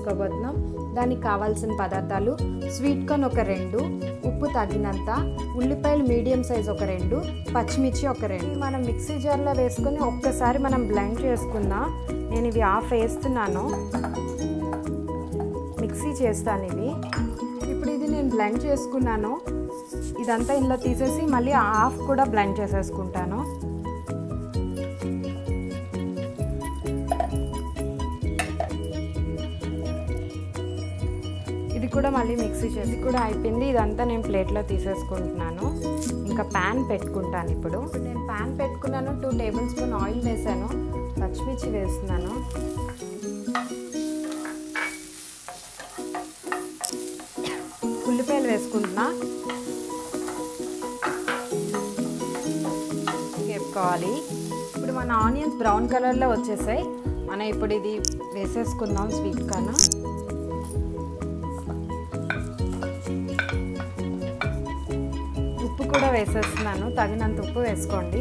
చేసుకోబోతున్నాం దానికి కావాల్సిన పదార్థాలు స్వీట్ కార్న్ ఒక రెండు ఉప్పు తగినంత ఉల్లిపాయలు మీడియం సైజ్ ఒక రెండు పచ్చిమిర్చి ఒక రెండు మనం మిక్సీ జార్లో వేసుకొని ఒక్కసారి మనం బ్లెండ్ చేసుకుందాం నేను ఇవి హాఫ్ వేస్తున్నాను మిక్సీ చేస్తాను ఇవి ఇప్పుడు ఇది నేను బ్లెండ్ చేసుకున్నాను ఇదంతా ఇందులో తీసేసి మళ్ళీ హాఫ్ కూడా బ్లెండ్ చేసేసుకుంటాను ఇది కూడా మళ్ళీ మిక్సీ చేసి కూడా అయిపోయింది ఇదంతా నేను ప్లేట్లో తీసేసుకుంటున్నాను ఇంకా ప్యాన్ పెట్టుకుంటాను ఇప్పుడు నేను ప్యాన్ పెట్టుకున్నాను టూ టేబుల్ స్పూన్ ఆయిల్ వేసాను పచ్చిమిర్చి వేస్తున్నాను ఉల్లిపాయలు వేసుకుంటున్నా వేపుకోవాలి ఇప్పుడు మన ఆనియన్స్ బ్రౌన్ కలర్లో వచ్చేసాయి మనం ఇప్పుడు ఇది వేసేసుకుందాం స్వీట్ కన్నా ఉప్పు కూడా వేసేస్తున్నాను తగినంత ఉప్పు వేసుకోండి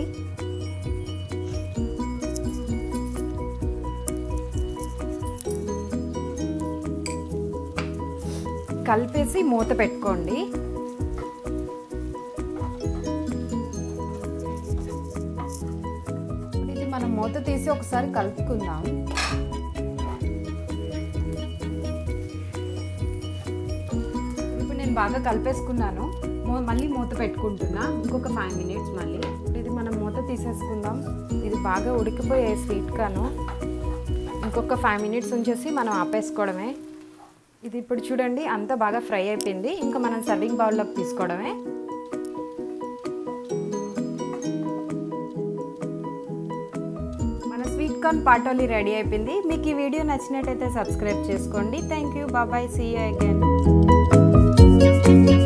కలిపేసి మూత పెట్టుకోండి ఇది మనం మూత తీసి ఒకసారి కలుపుకుందాం ఇప్పుడు నేను బాగా కలిపేసుకున్నాను మళ్ళీ మూత పెట్టుకుంటున్నా ఇంకొక ఫైవ్ మినిట్స్ మళ్ళీ ఇది మనం మూత తీసేసుకుందాం ఇది బాగా ఉడికిపోయే స్వీట్ కాను ఇంకొక ఫైవ్ మినిట్స్ ఉంచేసి మనం ఆపేసుకోవడమే ఇది ఇప్పుడు చూడండి అంతా బాగా ఫ్రై అయిపోయింది ఇంకా మనం సర్వింగ్ బౌల్లోకి తీసుకోవడమే మన స్వీట్ కార్న్ పాటోలీ రెడీ అయిపోయింది మీకు ఈ వీడియో నచ్చినట్టయితే సబ్స్క్రైబ్ చేసుకోండి థ్యాంక్ యూ బాబాయ్ సీ యూ అగైన్